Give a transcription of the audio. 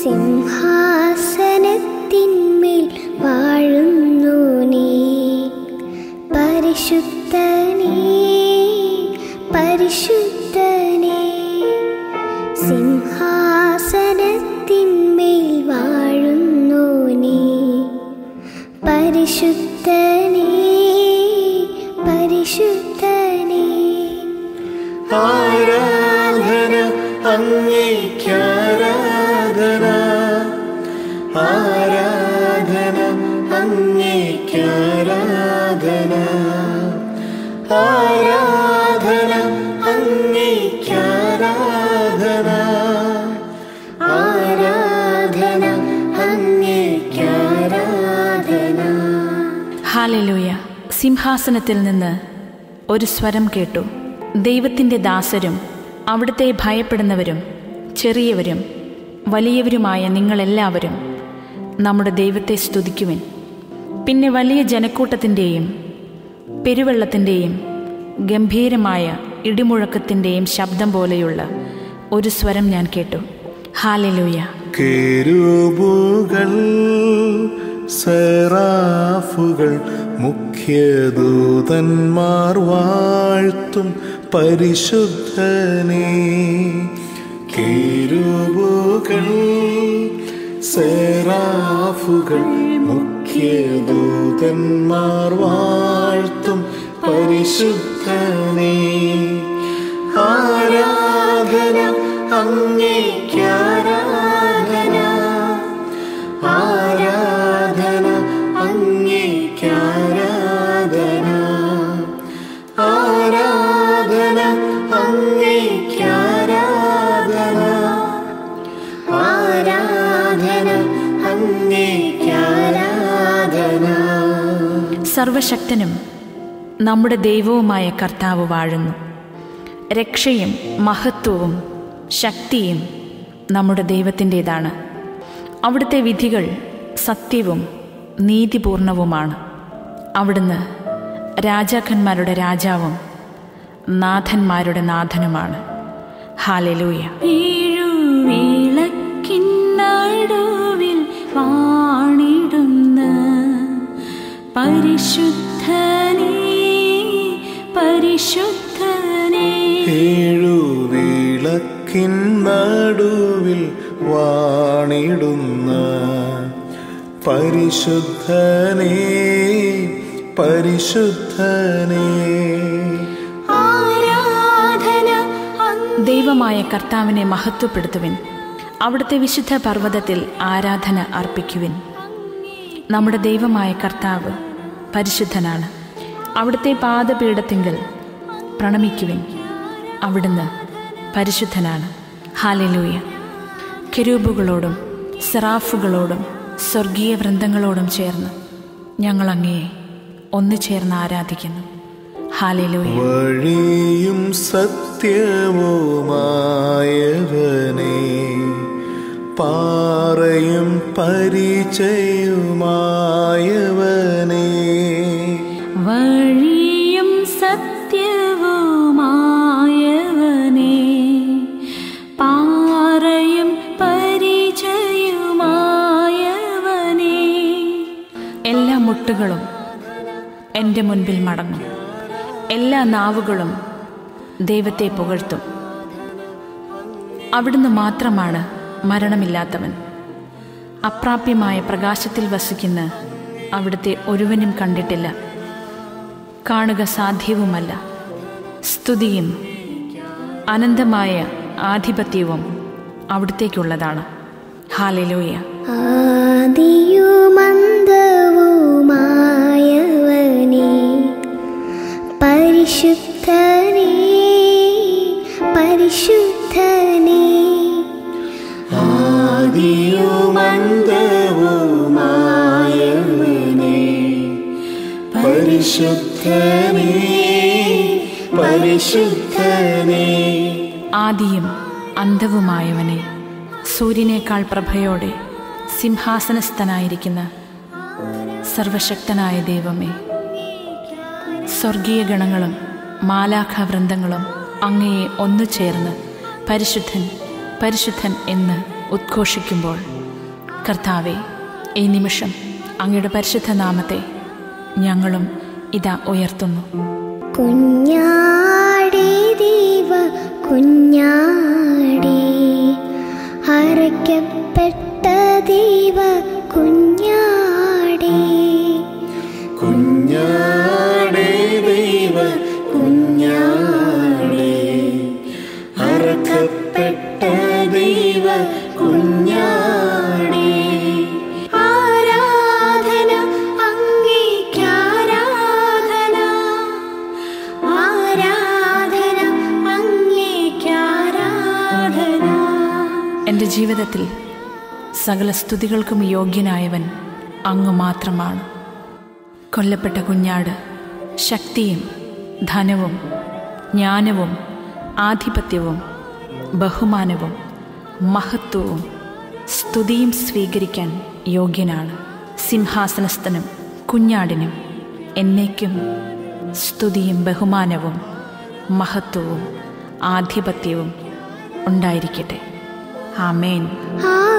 സിംഹാസനത്തിന്മേൽ വാഴുന്നു നീ പരിശുദ്ധനേ പരിശുദ്ധനേ സിംഹാസനത്തിന്മേൽ വാഴുന്നു നീ പരിശുദ്ധനേ പരിശുദ്ധനേ ആരാധന അങ്ങേക്കാരാധന ആരാധന അങ്ങേക്കാരാധന ആരാധന അങ്ങേക്കാരാധന ആരാധന അങ്ങേക്കാരാധന ഹാലലൂയ സിംഹാസനത്തിൽ നിന്ന് ഒരു സ്വരം കേട്ടു ദൈവത്തിൻ്റെ ദാസരും അവിടുത്തെ ഭയപ്പെടുന്നവരും ചെറിയവരും വലിയവരുമായ നിങ്ങളെല്ലാവരും നമ്മുടെ ദൈവത്തെ സ്തുതിക്കുവിൻ പിന്നെ വലിയ ജനക്കൂട്ടത്തിൻ്റെയും പെരുവെള്ളത്തിൻ്റെയും ഗംഭീരമായ ഇടിമുഴക്കത്തിൻ്റെയും ശബ്ദം പോലെയുള്ള ഒരു സ്വരം ഞാൻ കേട്ടു ഹാലലൂയ കെരൂബുകൾ സെറാഫുകൾ മുഖ്യദൂതന്മാർ വാഴ്ത്തും പരിശുദ്ധനേ കെരൂബുകൾ സെറാഫുകൾ മുഖ്യദൂതന്മാർ വാഴ്ത്തും പരിശുദ്ധനേ ആരാധന അങ്ങേക്കാരാധന ആരാധന അങ്ങേക്കാരാധന ആരാധന അങ്ങേക്കാരാധന ആരാധന അങ്ങേക്കാരാധന സർവശക്തനും നമ്മുടെ ദൈവവുമായ കർത്താവ് വാഴുന്നു രക്ഷയും മഹത്വവും ശക്തിയും നമ്മുടെ ദൈവത്തിൻ്റെതാണ് അവിടുത്തെ വിധികൾ സത്യവും നീതിപൂർണവുമാണ് അവിടുന്ന് രാജാക്കന്മാരുടെ രാജാവും നാഥന്മാരുടെ നാഥനുമാണ് ഹാലലൂയ ഏഴുവിളക്കിൻ നടുവിൽ വാണിടുന്ന പരിശുദ്ധനേ പരിശുദ്ധനേ ഏഴു വിളക്കിൻ നടുവിൽ വാണിടുന്ന പരിശുദ്ധനേ പരിശുദ്ധനേ ആരാധന അങ്ങ് ദൈവമായ കർത്താവിനെ മഹത്വപ്പെടുത്തുവിൻ അവിടുത്തെ വിശുദ്ധ പർവ്വതത്തിൽ ആരാധന അർപ്പിക്കുവിൻ നമ്മുടെ ദൈവമായ കർത്താവ് പരിശുദ്ധനാണ് അവിടുത്തെ പാദപീഠത്തിങ്കൽ പ്രണമിക്കുവിൻ അവിടുന്ന് പരിശുദ്ധനാണ് ഹാലലൂയ കെരൂബുകളോടും സെറാഫുകളോടും സ്വർഗീയ വൃന്ദങ്ങളോടും ചേർന്ന് ഞങ്ങൾ അങ്ങയെ ഒന്നു ചേർന്ന് ആരാധിക്കുന്നു ഹാലലൂയ വഴിയും സത്യവുമായവനേ പാറയും പരിചയവുമായവനേ വഴിയും സത്യവുമായവനേ പാറയും പരിചയവുമായവനേ എല്ലാ മുട്ടുകളും എൻ്റെ മുൻപിൽ മടങ്ങും എല്ലാ നാവുകളും ദൈവത്തെ പുകഴ്ത്തും അവിടുന്ന് മാത്രമാണ് മരണമില്ലാത്തവൻ അപ്രാപ്യമായ പ്രകാശത്തിൽ വസിക്കുന്ന അവിടുത്തെ ഒരുവനും കണ്ടിട്ടില്ല കാണുക സാധ്യവുമല്ല സ്തുതിയും അനന്തമായ ആധിപത്യവും അവിടത്തേക്കുള്ളതാണ് ഹാലലൂയ ആദിയുമന്തവുമായവനേ പരിശുദ്ധനേ പരിശുദ്ധനേ ആദിയുമന്തവുമായവനേ പരിശുദ്ധനേ പരിശുദ്ധനേ ആദിയും അന്തവുമായവനെ സൂര്യനേക്കാൾ പ്രഭയോടെ സിംഹാസനസ്ഥനായിരിക്കുന്ന സർവശക്തനായ ദൈവമേ സ്വർഗീയ ഗണങ്ങളും മാലാഖാവൃന്ദങ്ങളും അങ്ങയെ ഒന്നു ചേർന്ന് പരിശുദ്ധൻ പരിശുദ്ധൻ എന്ന് ഉദ്ഘോഷിക്കുമ്പോൾ കർത്താവെ ഈ നിമിഷം അങ്ങയുടെ പരിശുദ്ധ നാമത്തെ ഞങ്ങളും ഇതാ ഉയർത്തുന്നു കുഞ്ഞാടി ദീവ കുഞ്ഞാടി അരയ്ക്കപ്പെട്ട ദീവ കുഞ്ഞാടി കുഞ്ഞാടേ ദൈവ കുഞ്ഞാടേ അറക്കപ്പെട്ട ദൈവ കുഞ്ഞാടേ ആരാധന അങ്ങേക്കാരാധന ആരാധന അങ്ങേക്കാരാധന എൻ്റെ ജീവിതത്തിൽ സകല സ്തുതികൾക്കും യോഗ്യനായവൻ അങ്ങ് മാത്രമാണ് കൊല്ലപ്പെട്ട കുഞ്ഞാട് ശക്തിയും ധനവും ജ്ഞാനവും ആധിപത്യവും ബഹുമാനവും മഹത്വവും സ്തുതിയും സ്വീകരിക്കാൻ യോഗ്യനാണ് സിംഹാസനസ്ഥനും കുഞ്ഞാടിനും എന്നേക്കും സ്തുതിയും ബഹുമാനവും മഹത്വവും ആധിപത്യവും ഉണ്ടായിരിക്കട്ടെ ആമേൻ ആ